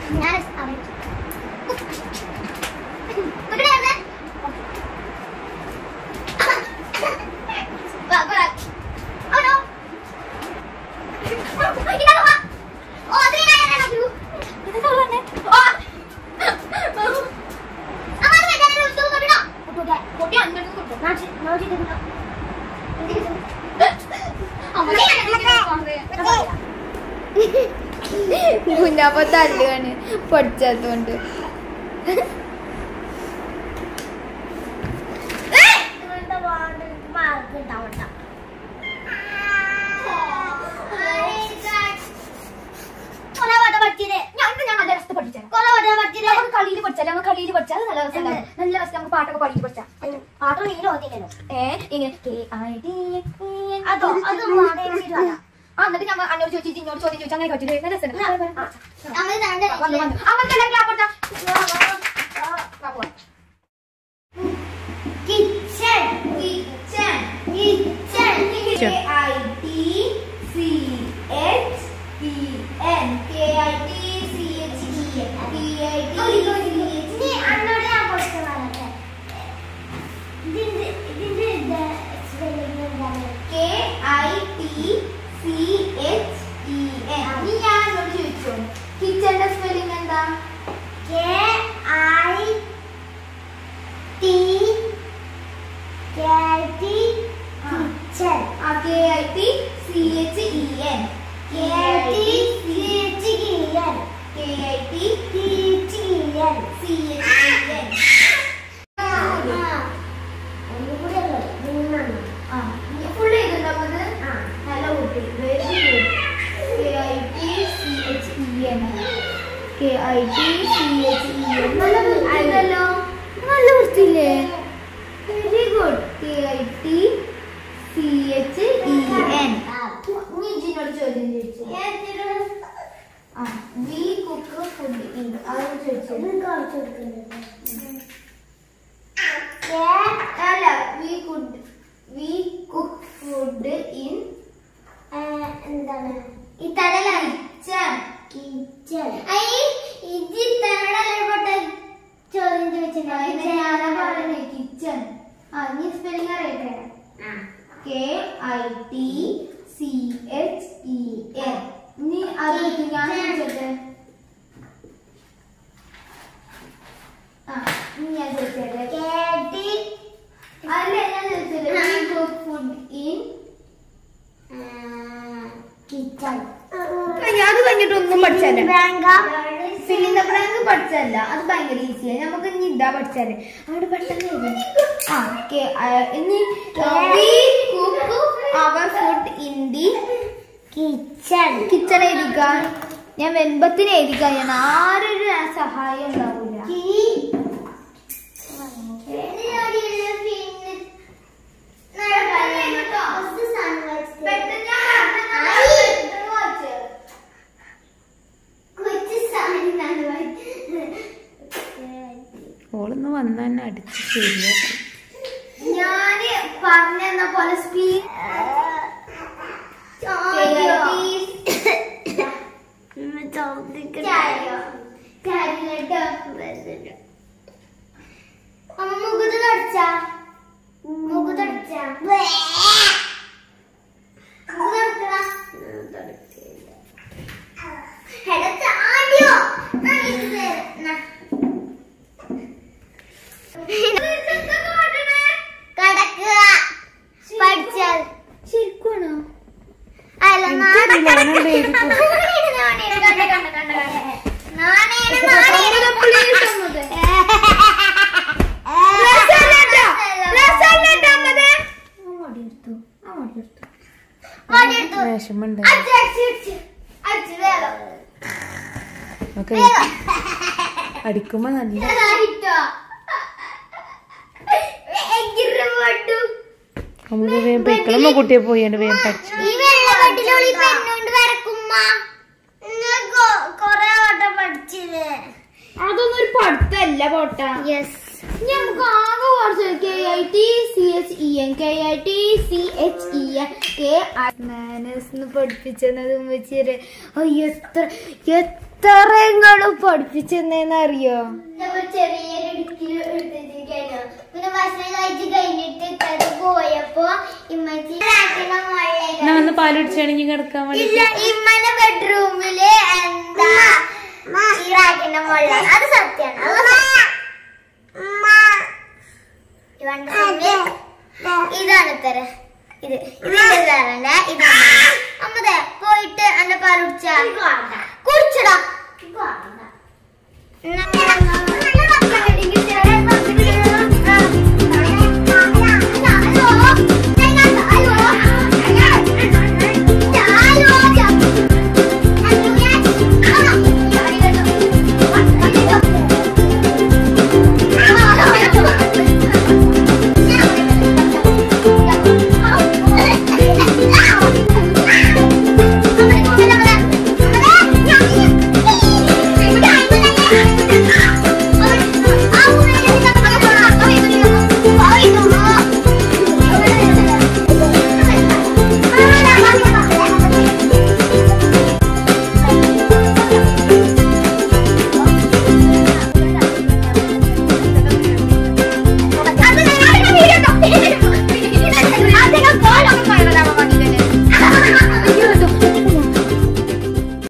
ഞാൻ ഇവിടെ വന്നേ. വാ, വാ. Oh, no. ഇതിനകത്ത് വാ. ഓ, അതിനാണ് ഞാൻ ഇതൊക്കെ വന്നേ. ഓ. അമ്മ, അത് വെച്ചാൽ ഒരു ഉത്സവം കൊണ്ടിടോ. പൊട്ടി അങ്ങോട്ട് കൊണ്ടോ. ഞാൻ ചെ- ഞാൻ ചെയ്തിരുന്നു. അമ്മ, കുഞ്ഞാപ്പ തല്ലുകയാണ് പഠിച്ചാത്തോണ്ട് കളിയിൽ പഠിച്ചാലേ നമ്മൾ കളിയിൽ പഠിച്ചാൽ നല്ല രസമല്ലേ നല്ല രസം നമുക്ക് പാട്ടൊക്കെ പാടിയിട്ട് പഠിച്ചാൽ ഏ ഇങ്ങനെ കെ ഐ ഡി ആ എന്നിട്ട് ഞാൻ അന്നോട് ചോദിച്ചു ഇന്നോട് ചോദ്യം ചോദിച്ചു അങ്ങനെ പറ്റില്ല നല്ല രസം വന്നു വന്നു അമ്മക്കെല്ലാം ക്ലാപ്പ് കൊടുത്താ വാ, പോവാം. Kitchen kitchen kitchen Kitchen. K I T C H E N K I T C H E N K I T നീ അന്നോട് ഞാൻ കുറച്ച് പറയട്ടെ ഇതിന്റെ ഇതിന്റെ സ്പെല്ലിംഗ് എന്താണ് K I T C H E N നീ ഞാൻ അന്നോട് ചോദിച്ചോ കിച്ചന്റെ സ്പെല്ലിംഗ് എന്താ കെ ഐ ടി കിച്ചൺ ആ K I T C H E N K I T C H E N K I T C H E N C H E N ആ full ചെയ്തിട്ടുണ്ടോ നല്ല കുട്ടി very good K I T C H E N K I T C H E N നല്ല വൃത്തിയല്ലോ നല്ല വൃത്തിയില്ലേ very good K I T C H E N നീ ജിനോട് ചോദ്യം ചോദിച്ചു ആ വി കുക്ക് ഫുഡ് ഇൻ അത് ചോദിച്ചു അല്ല we could we cook food in എന്താണ് ഇത്തടല കിച്ചൺ കിച്ചൺ ഇത് ഇത്തടല ചോദ്യം ഇത് ഞാനാ പറയുന്നത് കിച്ചൺ ആ നീ സ്പെല്ലിംഗ് അറിയട്ടെ K I T C H E N നീ അത് ഞാൻ ചോദിച്ചോട്ടെ ആ നീ ഞാൻ ചോദിച്ചോട്ടെ കേട്ടി അല്ല ഞാൻ ചോദിച്ചോട്ടെ we cook food in kitchen അത് കഴിഞ്ഞിട്ട് ഒന്നും പഠിച്ചല്ലേ ബാങ്ക ഫിലിന്റെ ബ്ലാങ്ക് പഠിച്ചല്ല അത് ഭയങ്കര ഈസിയാണ് നമുക്ക് ഇനി ഇതാ പഠിച്ചാല് അവിടെ പെട്ടെന്ന് എഴുതി. ആ കെ ഇനി we cook our food in the kitchen kitchen എഴുതിക്ക ഞാൻ വെൻപത്തിന് എഴുതിക്ക ഞാൻ ആരൊരു സഹായം ഉണ്ടാവൂല ഓളൊന്ന് വന്ന തന്നെ അടിച്ച് ശരിയാക്കി ഞാന് പറഞ്ഞ പോലെ സ്പീഡ് മുഖത്ത് തടിച്ച മുഖത്ത് തടിച്ച കടക്കുക പഠിച്ചാൽ ശരിക്കുവാണോ അല്ല എനിക്കറിയില്ല, അവനോട് എഴുതി പോ. വിഷമുണ്ട് ഓക്കെ അടിക്കുമ്പോ നല്ല നമ്മള് വേഗം പൊയ്ക്കളമ്മ കുട്ടിയെ പോയാണ്ട് വേഗം പഠിച്ചു ഈ വെള്ളവട്ടിലുള്ള പെണ്ണുകൊണ്ട് വരക്കുമ്മ കൊറേ വട്ടം പഠിച്ചില്ലേ അതൊന്നും ഒരു പഠിത്തല്ല പോട്ട യെസ് നമുക്ക് ആകെ കുറച്ച് K I T C H E N K I T C H E N K manners പഠിപ്പിച്ചത് വെച്ചിട്ട് എത്ര എത്ര നിങ്ങൾ പഠിപ്പിച്ചെന്നേന്ന് അറിയോ നമ്മൾ ചെറിയൊരു ഇടുക്കിൽ എടുത്തിരിക്കാനോ പിന്നെ ഭക്ഷണം കഴിച്ച് കഴിഞ്ഞിട്ട് ഇത്തത് പോയപ്പോ ഇമ്മച്ചി രാത്രിയുടെ മുകളിലേക്ക് എന്നാ വന്ന് പാല് കുടിച്ചാണെങ്കിൽ കിടക്കാൻ വേണ്ടി ഇല്ല ഇമ്മന്റെ ബെഡ്റൂമില് എന്താ ഈ റാക്കിന്റെ മുകളിലാണ് അത് സത്യാണ് അത് സത്യം. ഇവന്റെ സമയം ഇതാണ് ഉത്തര ഇത് ഇതിന്റെ സാറന്റെ ഇതാണ് അമ്മതെ പോയിട്ട് എന്റെ പാൽ കുടിച്ചാ കുടിച്ചടാ